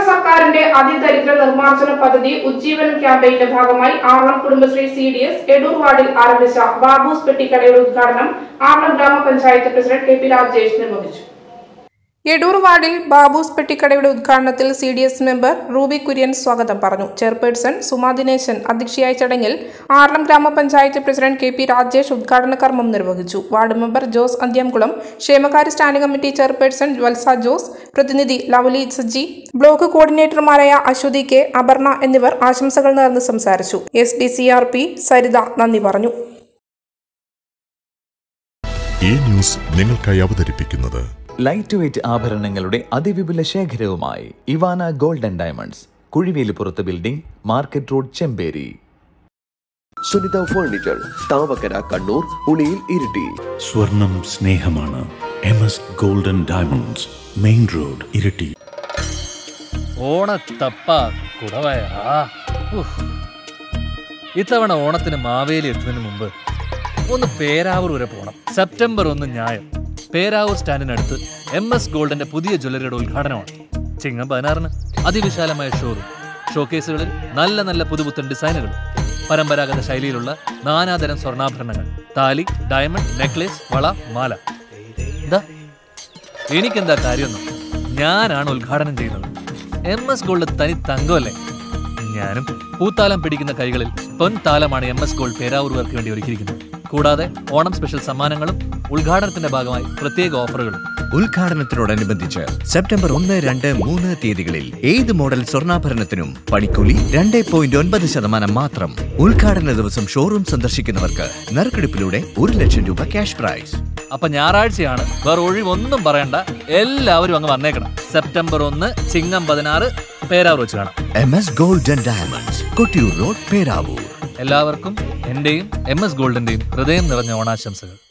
സർക്കാരിന്റെ അതിദരിദ്ര നിർമ്മാർജ്ജന പദ്ധതി ഉജ്ജീവനം ക്യാമ്പയിന്റെ ഭാഗമായി Aralam Kudumbashree C D S Edoor വാർഡിൽ ആരംഭിച്ച ബാബൂസ് പെട്ടിക്കടയുടെ ഉദ്ഘാടനം ആറളം ഗ്രാമപഞ്ചായത്ത് പ്രസിഡന്റ് കെ പി രാജേഷ് നിർവഹിച്ചു എടൂർ വാർഡിൽ ബാബൂസ് പെട്ടിക്കടയുടെ ഉദ്ഘാടനത്തിൽ C D S member Ruby Kurian സ്വാഗതം പറഞ്ഞു ചെയർപേഴ്സൺ സുമാ ദിനേശൻ അധ്യക്ഷയായ ചടങ്ങിൽ ആറളം ഗ്രാമപഞ്ചായത്ത് പ്രസിഡന്റ് കെ പി രാജേഷ് ഉദ്ഘാടന കർമ്മം നിർവഹിച്ചു വാർഡ് മെമ്പർ ജോസ് അന്ത്യാംകുളം ക്ഷേമകാര്യ standing committee chairperson Valsa Jose പ്രതിനിധി ലവലി സജ്ജി ബ്ലോക്ക് കോർഡിനേറ്റർമാരായ അശ്വതി കെ അപർണ എന്നിവർ ആശംസകൾ നേർന്ന് സംസാരിച്ചു S D C R P Saritha നന്ദി പറഞ്ഞു ഈ ന്യൂസ് നിങ്ങൾക്കായി അവതരിപ്പിക്കുന്നത് ലൈറ്റ് വെയ്റ്റ് ആഭരണങ്ങളുടെ അതിവിപുല ശേഖരവുമായി Ivana golden diamonds Kuzhivelippurath building market road Chemperi Sunitha furniture Thavakkara Kannur Uliyil Iritty സ്വർണം സ്നേഹമാണ് M S golden diamonds main road Iritty ഓണത്തപ്പ കുടവയറാ ഉഫ്. ഇത്തവണ ഓണത്തിന് മാവേലി എത്തുന്നതിന് മുമ്പ് ഒന്ന് പേരാവൂർ വരെ പോകണം സെപ്റ്റംബർ ഒന്ന് ഞായർ പേരാവൂർ സ്റ്റാൻഡിനടുത്ത് എം എസ് ഗോൾഡിന്റെ പുതിയ ജ്വല്ലറിയുടെ ഉദ്ഘാടനമാണ് ചിങ്ങം പതിനാറിന് അതിവിശാലമായ ഷോറൂം ഷോക്കേസുകളിൽ നല്ല നല്ല പുതുപുത്തൻ ഡിസൈനുകൾ പരമ്പരാഗത ശൈലിയിലുള്ള നാനാതരം സ്വർണ്ണാഭരണങ്ങൾ താലി ഡയമണ്ട് നെക്ലേസ് വള മാല എന്താ എനിക്കെന്താ കാര്യമൊന്നും ഞാനാണ് ഉദ്ഘാടനം ചെയ്യുന്നത് എം എസ് ഗോൾഡ് തനി തങ്കമല്ലേ ഞാനും പൂത്താലം പിടിക്കുന്ന കൈകളിൽ പൊൻതാലമാണ് എം എസ് ഗോൾഡ് പേരാവൂർവർക്ക് വേണ്ടി ഒരുക്കിയിരിക്കുന്നത് കൂടാതെ ഓണം സ്പെഷ്യൽ സമ്മാനങ്ങളും ഉദ്ഘാടനത്തിന്റെ ഭാഗമായി പ്രത്യേക ഓഫറുകളും ഉദ്ഘാടനത്തിനോടനുബന്ധിച്ച് സെപ്റ്റംബർ ഒന്ന് രണ്ട് മൂന്ന് തീയതികളിൽ ഏത് മോഡൽ സ്വർണ്ണാഭരണത്തിനും പണിക്കൂലി രണ്ട് പോയിന്റ് ഒൻപത് ശതമാനം മാത്രം ഉദ്ഘാടന ദിവസം ഷോറൂം സന്ദർശിക്കുന്നവർക്ക് നറുക്കെടുപ്പിലൂടെ ഒരു ലക്ഷം രൂപ ക്യാഷ് പ്രൈസ് അപ്പൊ ഞായറാഴ്ചയാണ് വേറെ ഒഴിവൊന്നും പറയണ്ട എല്ലാവരും അങ്ങ് വന്നേക്കണം സെപ്റ്റംബർ ഒന്ന് ചിങ്ങം പതിനാറ് പേരാവൂർ വെച്ച് കാണാം M S golden diamonds Kottiyoor road Peravoor എല്ലാവർക്കും എന്റെയും എം എസ് ഗോൾഡിന്റെയും ഹൃദയം നിറഞ്ഞ ഓണാശംസകൾ